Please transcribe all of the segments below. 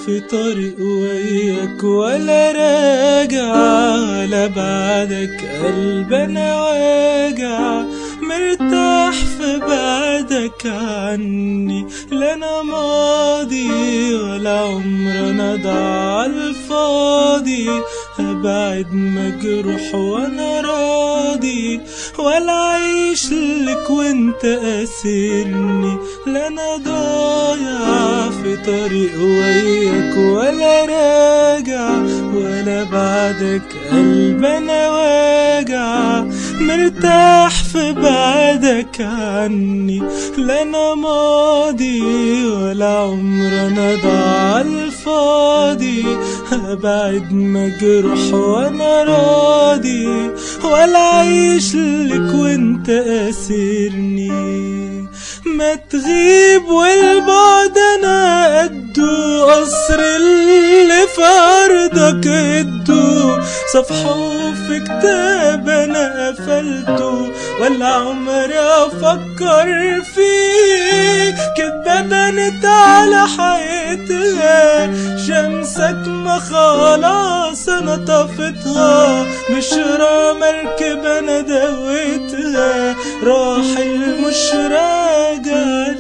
في طريق وياك ولا راجع ولا بعدك قلبنا واجع مرتاح في بعدك عني لا انا ماضي ولا عمرنا ضاع الفاضي هبعد مجروح وانا راضي ولا عايش لك وانت اسرني لا انا ضايع في طريق وياك ولا راجع ولا بعدك قلبنا واجع مرتاح في بعدك عني لا انا ماضي ولا عمرنا ضاع الفاضي هبعد مجروح وانا راضي ولا عايش لك وانت اسرني ما تغيب والبعد انا قده قصر اللي في ارضك قده صفحة وفي كتاب انا قفلته ولا عمري افكر فيك كدبة بنت على حياتها شمسك ما خلاص انا طفتها مشرى مركب انا دويتها راحل مش راجع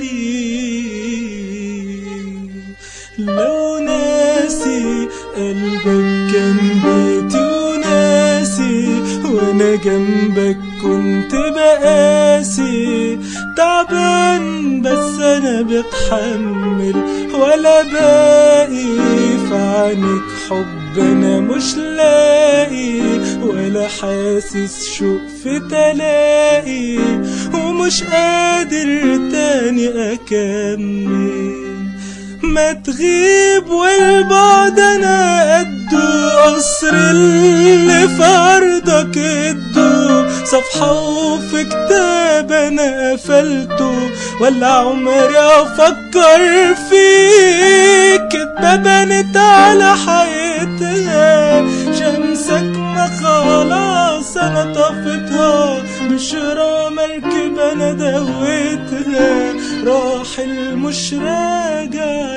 لي لو ناسي قلبك كان بيتي وناسي وانا جنبك كنت بقاسي تعبان بس انا بتحمل ولا باقي في عينك حب انا مش لاقي ولا حاسس شوق في تلاقي ومش قادر تاني اكمل ما تغيب والبعد انا قده قصر اللي في ارضك قده صفحة وفي كتاب انا قفلته ولا عمري افكر فيك كدبة بنت على حياتها شمسك ما خلاص انا طفتها بشرى مركب انا دويتها راحل مش راجع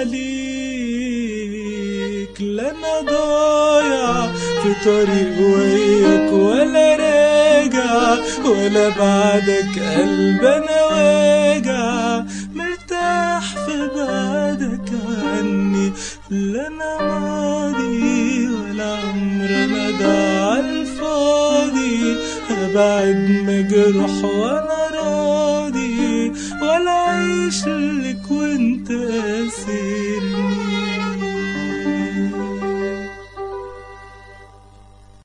ليك لا انا ضايع في طريق وياك ولا راجع ولا بعدك قلبنا واجع مرتاح في بعدك عني لا انا ماضي ولا عمرنا ضاع الفاضي هبعد مجروح وانا راضي ولا عيش لك وانت اسير